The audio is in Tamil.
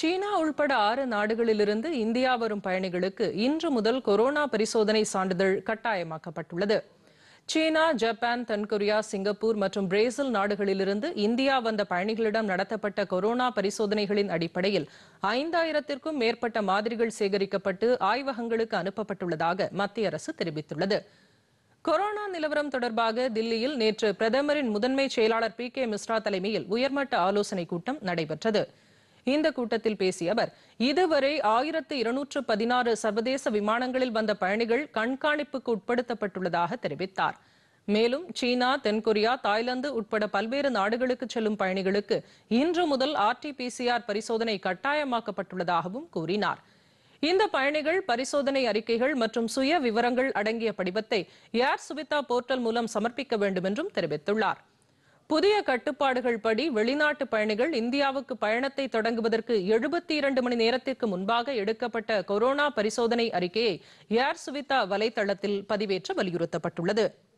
சீனா உள்பட ஆறு நாடுகளிலிருந்து இந்தியா வரும் பயணிகளுக்கு இன்று முதல் கொரோனா பரிசோதனை சான்றிதழ் கட்டாயமாக்கப்பட்டுள்ளது சீனா ஜப்பான் தென்கொரியா சிங்கப்பூர் மற்றும் பிரேசில் நாடுகளிலிருந்து இந்தியா வந்த பயணிகளிடம் நடத்தப்பட்ட கொரோனா பரிசோதனைகளின் அடிப்படையில் ஐந்தாயிரத்திற்கும் மேற்பட்ட மாதிரிகள் சேகரிக்கப்பட்டு ஆய்வகங்களுக்கு அனுப்பப்பட்டுள்ளதாக மத்திய அரசு தெரிவித்துள்ளது கொரோனா நிலவரம் தொடர்பாக தில்லியில் நேற்று பிரதமரின் முதன்மை செயலாளர் பி கே மிஸ்ரா தலைமையில் உயர்மட்ட ஆலோசனைக் கூட்டம் நடைபெற்றது இந்த கூட்டத்தில் பேசிய அவர் இதுவரை ஆயிரத்து இருநூற்று பதினாறு சர்வதேச விமானங்களில் வந்த பயணிகள் கண்காணிப்புக்கு உட்படுத்தப்பட்டுள்ளதாக தெரிவித்தார் மேலும் சீனா தென்கொரியா தாய்லாந்து உட்பட பல்வேறு நாடுகளுக்கு செல்லும் பயணிகளுக்கு இன்று முதல் ஆர்டிபிசிஆர் பரிசோதனை கட்டாயமாக்கப்பட்டுள்ளதாகவும் கூறினார் இந்த பயணிகள் பரிசோதனை அறிக்கைகள் மற்றும் சுய விவரங்கள் அடங்கிய படிவத்தை ஏர் சுவிதா போர்ட்டல் மூலம் சமர்ப்பிக்க வேண்டும் என்றும் தெரிவித்துள்ளார் புதிய கட்டுப்பாடுகள் படி வெளிநாட்டு பயணிகள் இந்தியாவுக்கு பயணத்தை தொடங்குவதற்கு எழுபத்தி இரண்டு மணி நேரத்திற்கு முன்பாக எடுக்கப்பட்ட கொரோனா பரிசோதனை அறிக்கையை ஏர் சுவிதா வலைதளத்தில் பதிவேற்ற வலியுறுத்தப்பட்டுள்ளது